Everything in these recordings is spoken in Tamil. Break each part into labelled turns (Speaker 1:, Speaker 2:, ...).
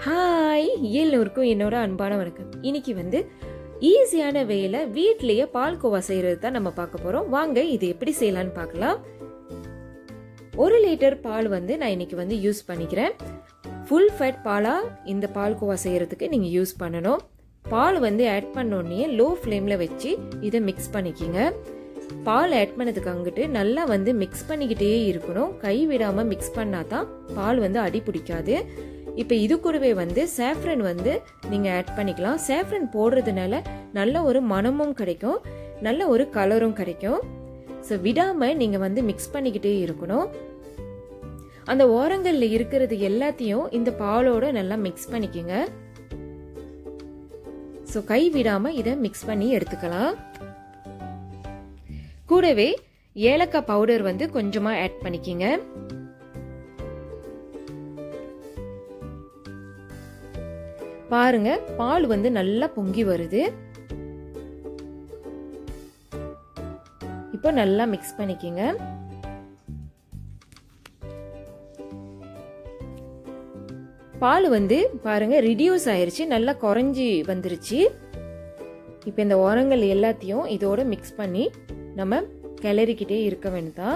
Speaker 1: ஹாய் எல்லோருக்கும் என்னோட அன்பான வணக்கம் இன்னைக்கு வந்து ஈஸியான வேலை வீட்லயே பால்கோவா செய்யறது தான் நம்ம பார்க்க போறோம் வாங்க இது எப்படி செய்யலாம்னு பார்க்கலாம் ஒரு லிட்டர் பால் வந்து நான் இன்னைக்கு வந்து யூஸ் பண்ணிக்கிறேன் ஃபுல் ஃபேட் பாலா இந்த பால்கோவா செய்யறதுக்கு நீங்க யூஸ் பண்ணணும் பால் வந்து ஆட் பண்ணோடனே லோ ஃப்ளேம்ல வச்சு இதை மிக்ஸ் பண்ணிக்கிங்க பால் ஆட் பண்ணதுக்கு அங்கிட்டு நல்லா வந்து மிக்ஸ் பண்ணிக்கிட்டே இருக்கணும் கை விடாம மிக்ஸ் பண்ணாதான் பால் வந்து அடி பிடிக்காது இப்போ இது கூடவே வந்து சேஃப்ரன் வந்து நீங்கள் ஆட் பண்ணிக்கலாம் சேஃப்ரன் போடுறதுனால நல்ல ஒரு மனமும் கிடைக்கும் நல்ல ஒரு கலரும் கிடைக்கும் ஸோ விடாமல் நீங்கள் வந்து மிக்ஸ் பண்ணிக்கிட்டே இருக்கணும் அந்த ஓரங்களில் இருக்கிறது எல்லாத்தையும் இந்த பாலோட நல்லா மிக்ஸ் பண்ணிக்கோங்க ஸோ கை விடாமல் இதை மிக்ஸ் பண்ணி எடுத்துக்கலாம் கூடவே ஏலக்காய் பவுடர் வந்து கொஞ்சமாக ஆட் பண்ணிக்கிங்க பாருங்க பால் வந்து நல்லா பொங்கி வருது இப்போ நல்லா மிக்ஸ் பண்ணிக்கிங்க பால் வந்து பாருங்க ரிடியூஸ் ஆயிருச்சு நல்லா குறைஞ்சி வந்துருச்சு இப்போ இந்த ஓரங்கள் எல்லாத்தையும் இதோட மிக்ஸ் பண்ணி நம்ம கிளறிக்கிட்டே இருக்க வேண்டியதான்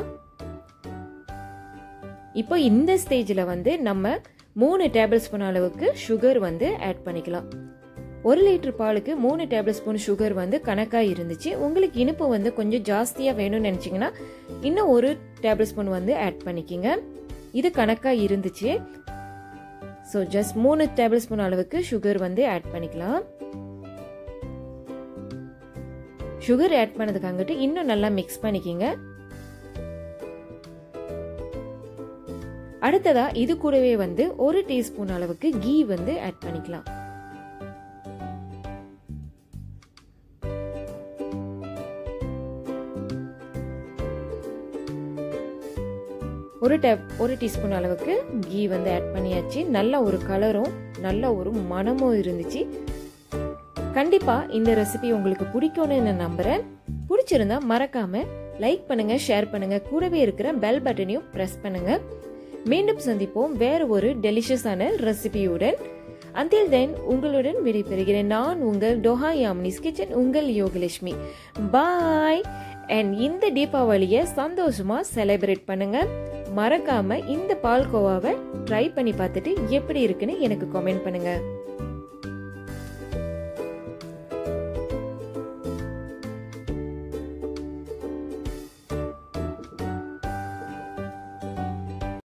Speaker 1: இப்போ இந்த ஸ்டேஜில் வந்து நம்ம மூணு டேபிள் ஸ்பூன் அளவுக்கு சுகர் வந்து ஆட் பண்ணிக்கலாம் ஒரு லிட்டர் பாலுக்கு மூணு டேபிள் ஸ்பூன் சுகர் வந்து கணக்காக இருந்துச்சு உங்களுக்கு இனிப்பு வந்து கொஞ்சம் ஜாஸ்தியாக வேணும்னு நினச்சிங்கன்னா இன்னும் ஒரு டேபிள் ஸ்பூன் வந்து ஆட் பண்ணிக்கிங்க இது கணக்காக இருந்துச்சு ஸோ ஜஸ்ட் மூணு டேபிள் ஸ்பூன் அளவுக்கு சுகர் வந்து ஆட் பண்ணிக்கலாம் சுகர் ஆட் பண்ணதுக்கு அங்கிட்டு இன்னும் நல்லா மிக்ஸ் பண்ணிக்கிங்க அடுத்ததா இது கூடவே வந்து ஒரு டீஸ்பூன் அளவுக்கு கீ வந்து ஆட் பண்ணிக்கலாம் ஒரு டேப் ஒரு டீஸ்பூன் அளவுக்கு கீ வந்து ஆட் பண்ணியாச்சு நல்ல ஒரு கலரும் நல்ல ஒரு மனமும் இருந்துச்சு கண்டிப்பா இந்த ரெசிபி உங்களுக்கு பிடிக்கும்னு நான் நம்புறேன் பிடிச்சிருந்தா மறக்காம லைக் பண்ணுங்க ஷேர் பண்ணுங்க கூடவே இருக்கிற பெல் பட்டனையும் பிரஸ் பண்ணுங்க மீண்டும் சந்திப்போம் வேற ஒரு டெலிஷியஸான ரெசிபியுடன் அந்தில் தென் உங்களுடன் விடைபெறுகிறேன் நான் உங்கள் டோஹா யாமினிஸ் கிச்சன் உங்கள் யோகலட்சுமி பாய் அண்ட் இந்த தீபாவளியை சந்தோஷமா செலிப்ரேட் பண்ணுங்க மறக்காம இந்த பால்கோவாவை ட்ரை பண்ணி பார்த்துட்டு எப்படி இருக்குன்னு எனக்கு கமெண்ட் பண்ணுங்க